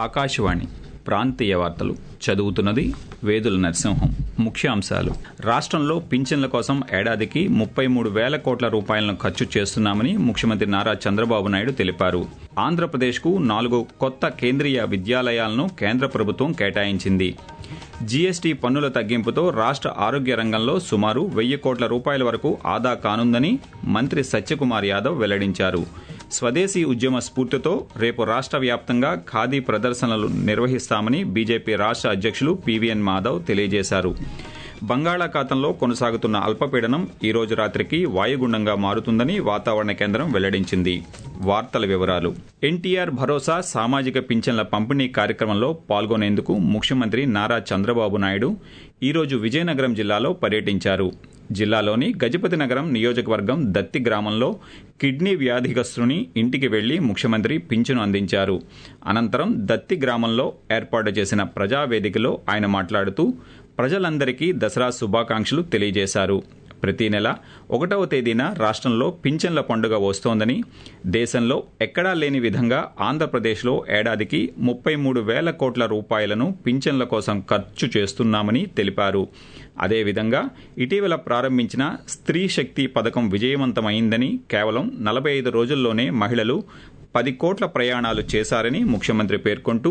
ఆకాశవాణి ప్రాంతీయ వార్తలు చదువుతున్నది వేదుల నరసింహం ముఖ్యాంశాలు రాష్ట్రంలో పింఛన్ల కోసం ఏడాదికి ముప్పై మూడు వేల కోట్ల రూపాయలను ఖర్చు చేస్తున్నామని ముఖ్యమంత్రి నారా చంద్రబాబు నాయుడు తెలిపారు ఆంధ్రప్రదేశ్కు నాలుగు కొత్త కేంద్రీయ విద్యాలయాలను కేంద్ర ప్రభుత్వం కేటాయించింది జీఎస్టీ పన్నుల తగ్గింపుతో రాష్ట్ర ఆరోగ్య రంగంలో సుమారు వెయ్యి కోట్ల రూపాయల వరకు ఆదా కానుందని మంత్రి సత్యకుమార్ యాదవ్ వెల్లడించారు స్వదేశీ ఉద్యమ స్ఫూర్తితో రేపు రాష్ట్ర వ్యాప్తంగా ఖాదీ ప్రదర్శనలు నిర్వహిస్తామని బీజేపీ రాష్ట్ర అధ్యక్షులు పీవీఎన్ మాధవ్ తెలియజేశారు బంగాళాఖాతంలో కొనసాగుతున్న అల్పపీడనం ఈ రోజు రాత్రికి వాయుగుండంగా మారుతుందని వాతావరణ కేంద్రం వెల్లడించింది వార్తల వివరాలు ఎన్టీఆర్ భరోసా సామాజిక పింఛన్ల పంపిణీ కార్యక్రమంలో పాల్గొనేందుకు ముఖ్యమంత్రి నారా చంద్రబాబు నాయుడు ఈరోజు విజయనగరం జిల్లాలో పర్యటించారు జిల్లాలోని గజపతి నగరం నియోజకవర్గం దత్తి గ్రామంలో కిడ్నీ వ్యాధిగ్రస్తుని ఇంటికి వెళ్లి ముఖ్యమంత్రి పింఛను అందించారు అనంతరం దత్తి గ్రామంలో ఏర్పాటు చేసిన ప్రజావేదికలో ఆయన మాట్లాడుతూ ప్రజలందరికీ దసరా శుభాకాంక్షలు తెలియజేశారు ప్రతి నెల ఒకటవ తేదీన రాష్ట్రంలో పింఛన్ల పండుగ వస్తోందని దేశంలో ఎక్కడా లేని విధంగా ఆంధ్రప్రదేశ్లో ఏడాదికి ముప్పై మూడు వేల కోట్ల రూపాయలను పింఛన్ల కోసం ఖర్చు చేస్తున్నామని తెలిపారు అదేవిధంగా ఇటీవల ప్రారంభించిన స్త్రీ శక్తి పథకం విజయవంతమైందని కేవలం నలభై ఐదు రోజుల్లోనే మహిళలు పది కోట్ల ప్రయాణాలు చేశారని ముఖ్యమంత్రి పేర్కొంటూ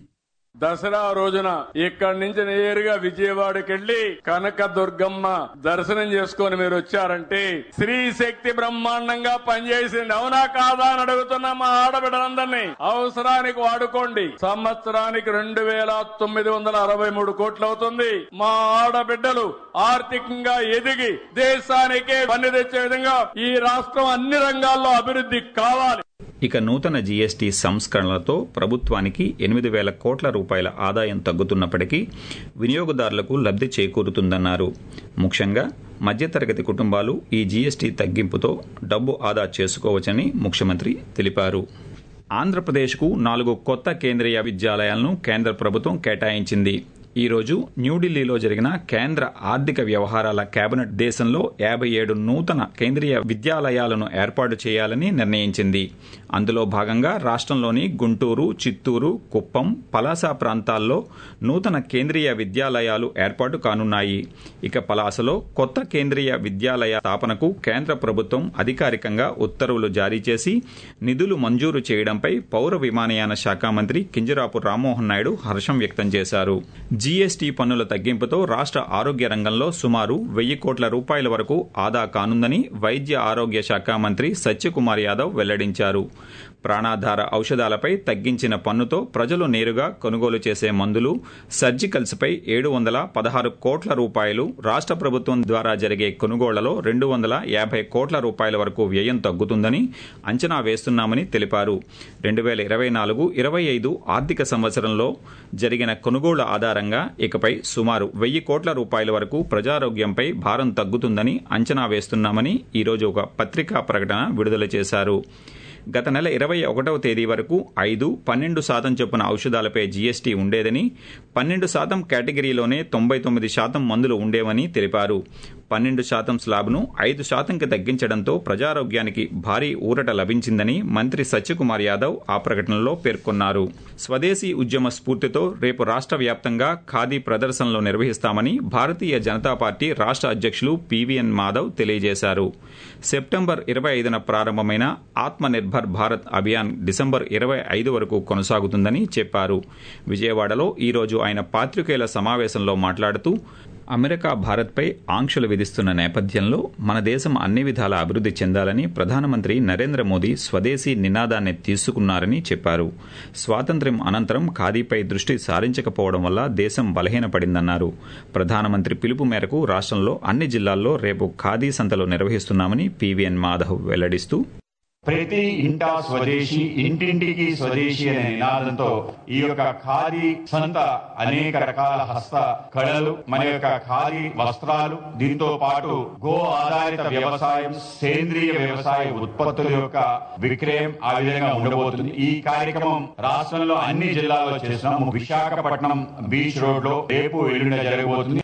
దసరా రోజున ఇక్కడి నుంచి నేరుగా విజయవాడకి వెళ్లి కనక దుర్గమ్మ దర్శనం చేసుకొని మీరు వచ్చారంటే స్త్రీ శక్తి బ్రహ్మాండంగా పనిచేసింది అవునా కాదా అని అడుగుతున్నా మా ఆడబిడ్డలందరినీ అవసరానికి వాడుకోండి సంవత్సరానికి రెండు వేల తొమ్మిది వందల అరవై మూడు కోట్లు అవుతుంది మా ఆడబిడ్డలు ఆర్థికంగా ఎదిగి దేశానికే పని తెచ్చే విధంగా ఈ రాష్ట్రం అన్ని రంగాల్లో అభివృద్ధి కావాలి ఇక నూతన జీఎస్టీ సంస్కరణలతో ప్రభుత్వానికి ఎనిమిది వేల కోట్ల రూపాయల ఆదాయం తగ్గుతున్నప్పటికీ వినియోగదారులకు లబ్ధి చేకూరుతుందన్నారు ముఖ్యంగా మధ్యతరగతి కుటుంబాలు ఈ జీఎస్టీ తగ్గింపుతో డబ్బు ఆదా చేసుకోవచ్చని ముఖ్యమంత్రి తెలిపారు ఆంధ్రప్రదేశ్కు నాలుగు కొత్త కేంద్రీయ విద్యాలయాలను కేంద్ర ప్రభుత్వం కేటాయించింది ఈ రోజు న్యూఢిల్లీలో జరిగిన కేంద్ర ఆర్థిక వ్యవహారాల కేబినెట్ దేశంలో యాభై ఏడు నూతన కేంద్రీయ విద్యాలయాలను ఏర్పాటు చేయాలని నిర్ణయించింది అందులో భాగంగా రాష్ట్రంలోని గుంటూరు చిత్తూరు కుప్పం పలాస ప్రాంతాల్లో నూతన కేంద్రీయ విద్యాలయాలు ఏర్పాటు కానున్నాయి ఇక పలాసలో కొత్త కేంద్రీయ విద్యాలయ స్థాపనకు కేంద్ర ప్రభుత్వం అధికారికంగా ఉత్తర్వులు జారీ చేసి నిధులు మంజూరు చేయడంపై పౌర విమానయాన శాఖ మంత్రి కింజరాపు రామ్మోహన్ నాయుడు హర్షం వ్యక్తం చేశారు జీఎస్టీ పన్నుల తగ్గింపుతో రాష్ట్ర ఆరోగ్య రంగంలో సుమారు వెయ్యి కోట్ల రూపాయల వరకు ఆదా కానుందని వైద్య ఆరోగ్య శాఖ మంత్రి సత్యకుమార్ యాదవ్ వెల్లడించారు ప్రాణాధార ఔషధాలపై తగ్గించిన పన్నుతో ప్రజలు నేరుగా కొనుగోలు చేసే మందులు సర్జికల్స్పై ఏడు వందల పదహారు కోట్ల రూపాయలు రాష్ట్ర ప్రభుత్వం ద్వారా జరిగే కొనుగోళ్లలో రెండు వందల యాభై కోట్ల రూపాయల వరకు వ్యయం తగ్గుతుందని అంచనా వేస్తున్నామని తెలిపారు రెండు వేల ఇరవై నాలుగు ఇరవై ఐదు ఆర్థిక సంవత్సరంలో జరిగిన కొనుగోళ్ల ఆధారంగా ఇకపై సుమారు వెయ్యి కోట్ల రూపాయల వరకు ప్రజారోగ్యంపై భారం తగ్గుతుందని అంచనా వేస్తున్నామని ఈరోజు ఒక పత్రికా ప్రకటన విడుదల చేశారు గత నెల ఇరవై ఒకటవ తేదీ వరకు ఐదు పన్నెండు శాతం చొప్పున ఔషధాలపై జీఎస్టీ ఉండేదని పన్నెండు శాతం కేటగిరీలోనే తొంభై తొమ్మిది శాతం మందులు ఉండేవని తెలిపారు పన్నెండు శాతం స్లాబ్ను ఐదు శాతంకి తగ్గించడంతో ప్రజారోగ్యానికి భారీ ఊరట లభించిందని మంత్రి సత్యకుమార్ యాదవ్ ఆ ప్రకటనలో పేర్కొన్నారు స్వదేశీ ఉద్యమ స్ఫూర్తితో రేపు రాష్ట్ర వ్యాప్తంగా ఖాదీ ప్రదర్శనలు నిర్వహిస్తామని భారతీయ జనతా పార్టీ రాష్ట్ర అధ్యక్షులు పీవీఎన్ మాధవ్ తెలియజేశారు సెప్టెంబర్ ఇరవై ఐదున ప్రారంభమైన ఆత్మ నిర్భర్ భారత్ అభియాన్ డిసెంబర్ ఇరవై ఐదు వరకు కొనసాగుతుందని చెప్పారు విజయవాడలో ఈరోజు ఆయన పాత్రికేయుల సమావేశంలో మాట్లాడుతూ అమెరికా భారత్పై ఆంక్షలు విధిస్తున్న నేపథ్యంలో మన దేశం అన్ని విధాల అభివృద్ధి చెందాలని ప్రధానమంత్రి నరేంద్ర మోదీ స్వదేశీ నినాదాన్ని తీసుకున్నారని చెప్పారు స్వాతంత్ర్యం అనంతరం ఖాదీపై దృష్టి సారించకపోవడం వల్ల దేశం బలహీనపడిందన్నారు ప్రధానమంత్రి పిలుపు మేరకు రాష్ట్రంలో అన్ని జిల్లాల్లో రేపు ఖాదీ సంతలు నిర్వహిస్తున్నామని పీవీఎన్ మాధవ్ వెల్లడిస్తూ ప్రతి ఇంటా స్వదేశీ ఇంటింటికి స్వదేశీ అనే నినాదంతో ఈ యొక్క ఖాదీ సంత అనేక రకాల హస్త కళలు మన యొక్క ఖాదీ వస్త్రాలు దీంతో పాటు గో ఆధారిత వ్యవసాయం సేంద్రియ వ్యవసాయ ఉత్పత్తుల యొక్క విక్రయం ఆ విధంగా ఉండబోతుంది ఈ కార్యక్రమం రాష్ట్రంలో అన్ని జిల్లాల్లో చేస్తున్నాం విశాఖపట్నం బీచ్ రోడ్ లో రేపు ఎల్లుండ జరగబోతుంది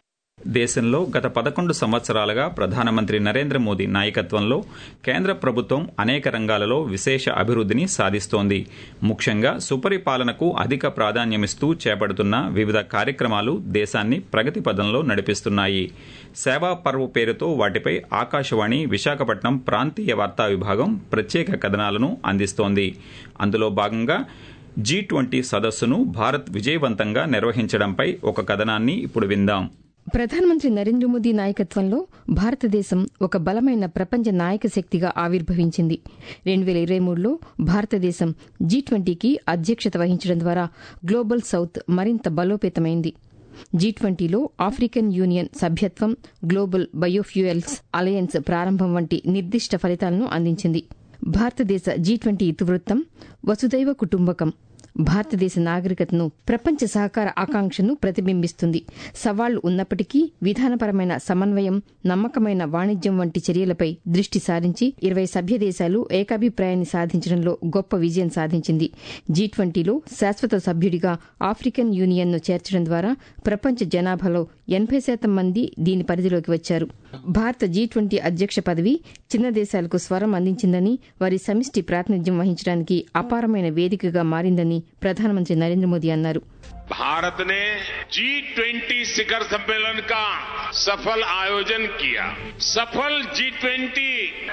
దేశంలో గత పదకొండు సంవత్సరాలుగా ప్రధానమంత్రి నరేంద్ర మోదీ నాయకత్వంలో కేంద్ర ప్రభుత్వం అనేక రంగాలలో విశేష అభివృద్ధిని సాధిస్తోంది ముఖ్యంగా సుపరిపాలనకు అధిక ప్రాధాన్యమిస్తూ చేపడుతున్న వివిధ కార్యక్రమాలు దేశాన్ని ప్రగతి పదంలో నడిపిస్తున్నాయి సేవా పర్వ్ పేరుతో వాటిపై ఆకాశవాణి విశాఖపట్నం ప్రాంతీయ వార్తా విభాగం ప్రత్యేక కథనాలను అందిస్తోంది అందులో భాగంగా జీ ట్వంటీ సదస్సును భారత్ విజయవంతంగా నిర్వహించడంపై ఒక కథనాన్ని ఇప్పుడు విందాం ప్రధానమంత్రి నరేంద్ర మోదీ నాయకత్వంలో భారతదేశం ఒక బలమైన ప్రపంచ నాయక శక్తిగా ఆవిర్భవించింది రెండు వేల ఇరవై మూడులో భారతదేశం జీ ట్వంటీకి అధ్యక్షత వహించడం ద్వారా గ్లోబల్ సౌత్ మరింత బలోపేతమైంది జీ ట్వంటీలో ఆఫ్రికన్ యూనియన్ సభ్యత్వం గ్లోబల్ బయోఫ్యూయల్స్ అలయన్స్ ప్రారంభం వంటి నిర్దిష్ట ఫలితాలను అందించింది భారతదేశ జీ ట్వంటీ ఇతివృత్తం వసుదైవ కుటుంబకం భారతదేశ నాగరికతను ప్రపంచ సహకార ఆకాంక్షను ప్రతిబింబిస్తుంది సవాళ్లు ఉన్నప్పటికీ విధానపరమైన సమన్వయం నమ్మకమైన వాణిజ్యం వంటి చర్యలపై దృష్టి సారించి ఇరవై సభ్య దేశాలు ఏకాభిప్రాయాన్ని సాధించడంలో గొప్ప విజయం సాధించింది జీ ట్వంటీలో శాశ్వత సభ్యుడిగా ఆఫ్రికన్ యూనియన్ను చేర్చడం ద్వారా ప్రపంచ జనాభాలో ఎనభై శాతం మంది దీని పరిధిలోకి వచ్చారు భారత జీ ట్వంటీ అధ్యక్ష పదవి చిన్న దేశాలకు స్వరం అందించిందని వారి సమిష్టి ప్రాతినిధ్యం వహించడానికి అపారమైన వేదికగా మారిందని ప్రధానమంత్రి నరేంద్ర మోదీ అన్నారు भारत ने जी ट्वेंटी शिखर सम्मेलन का सफल आयोजन किया सफल जी ट्वेंटी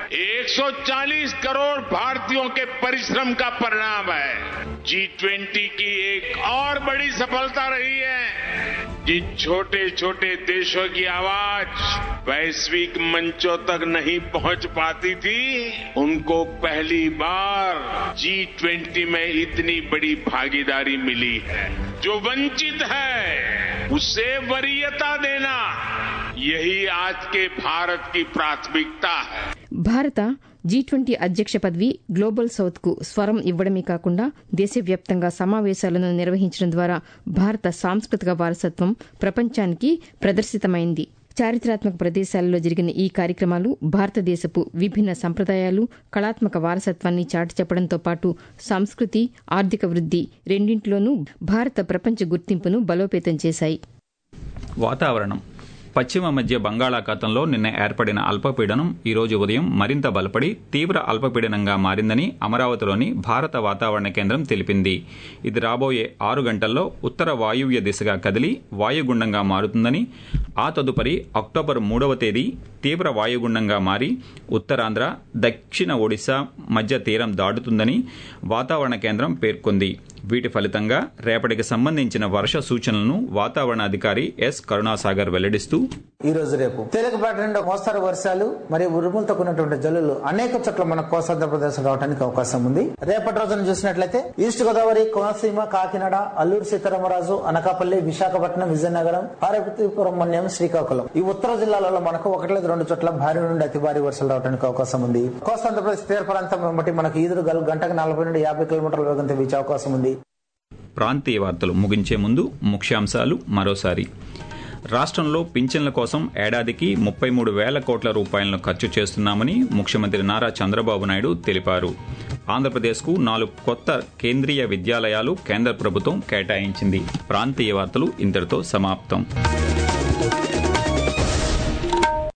140 करोड़ भारतीयों के परिश्रम का परिणाम है जी ट्वेंटी की एक और बड़ी सफलता रही है जिन छोटे छोटे देशों की आवाज वैश्विक मंचों तक नहीं पहुंच पाती थी उनको पहली बार जी ट्वेंटी में इतनी बड़ी भागीदारी मिली है जो वंचित है उसे वरीयता देना यही आज के भारत की प्राथमिकता है భారత జీ ట్వంటీ అధ్యక్ష పదవి గ్లోబల్ సౌత్ కు స్వరం ఇవ్వడమే కాకుండా దేశవ్యాప్తంగా సమావేశాలను నిర్వహించడం ద్వారా భారత సాంస్కృతిక వారసత్వం ప్రపంచానికి ప్రదర్శితమైంది చారిత్రాత్మక ప్రదేశాలలో జరిగిన ఈ కార్యక్రమాలు భారతదేశపు విభిన్న సంప్రదాయాలు కళాత్మక వారసత్వాన్ని చాటి చెప్పడంతో పాటు సంస్కృతి ఆర్థిక వృద్ధి రెండింటిలోనూ భారత ప్రపంచ గుర్తింపును బలోపేతం చేశాయి వాతావరణం పశ్చిమ మధ్య బంగాళాఖాతంలో నిన్న ఏర్పడిన అల్పపీడనం ఈ రోజు ఉదయం మరింత బలపడి తీవ్ర అల్పపీడనంగా మారిందని అమరావతిలోని భారత వాతావరణ కేంద్రం తెలిపింది ఇది రాబోయే ఆరు గంటల్లో ఉత్తర వాయువ్య దిశగా కదిలి వాయుగుండంగా మారుతుందని ఆ తదుపరి అక్టోబర్ మూడవ తేదీ తీవ్ర వాయుగుండంగా మారి ఉత్తరాంధ్ర దక్షిణ ఒడిశా మధ్య తీరం దాటుతుందని వాతావరణ కేంద్రం పేర్కొంది వీటి ఫలితంగా రేపటికి సంబంధించిన వర్ష సూచనలను వాతావరణ అధికారి ఎస్ కరుణాసాగర్ వెల్లడిస్తూ ఈ రోజు రేపు తేలికపాటి నుండి మోస్తారు వర్షాలు మరియు ఉరుములతో కూడినటువంటి జల్లులు అనేక చోట్ల మన కోస్తాంధ్ర ప్రదేశం రావడానికి అవకాశం ఉంది రేపటి రోజున చూసినట్లయితే ఈస్ట్ గోదావరి కోనసీమ కాకినాడ అల్లూరు సీతారామరాజు అనకాపల్లి విశాఖపట్నం విజయనగరం పార్వతీపురం మన్యం శ్రీకాకుళం ఈ ఉత్తర జిల్లాలలో మనకు ఒకటి లేదు రెండు చోట్ల భారీ నుండి అతి భారీ వర్షాలు రావడానికి అవకాశం ఉంది కోస్తాంధ్రప్రదేశ్ తీర ప్రాంతం బట్టి మనకు ఈదురు గల్ గంటకు నలభై నుండి యాభై కిలోమీటర్ల వేగంతో వీచే అవకాశం ఉంది ప్రాంతీయ వార్తలు ముగించే ముందు ముఖ్యాంశాలు మరోసారి రాష్ట్రంలో పింఛన్ల కోసం ఏడాదికి ముప్పై మూడు వేల కోట్ల రూపాయలను ఖర్చు చేస్తున్నామని ముఖ్యమంత్రి నారా చంద్రబాబు నాయుడు తెలిపారు ఆంధ్రప్రదేశ్కు నాలుగు కొత్త కేంద్రీయ విద్యాలయాలు కేంద్ర ప్రభుత్వం కేటాయించింది ప్రాంతీయ వార్తలు ఇంతటితో సమాప్తం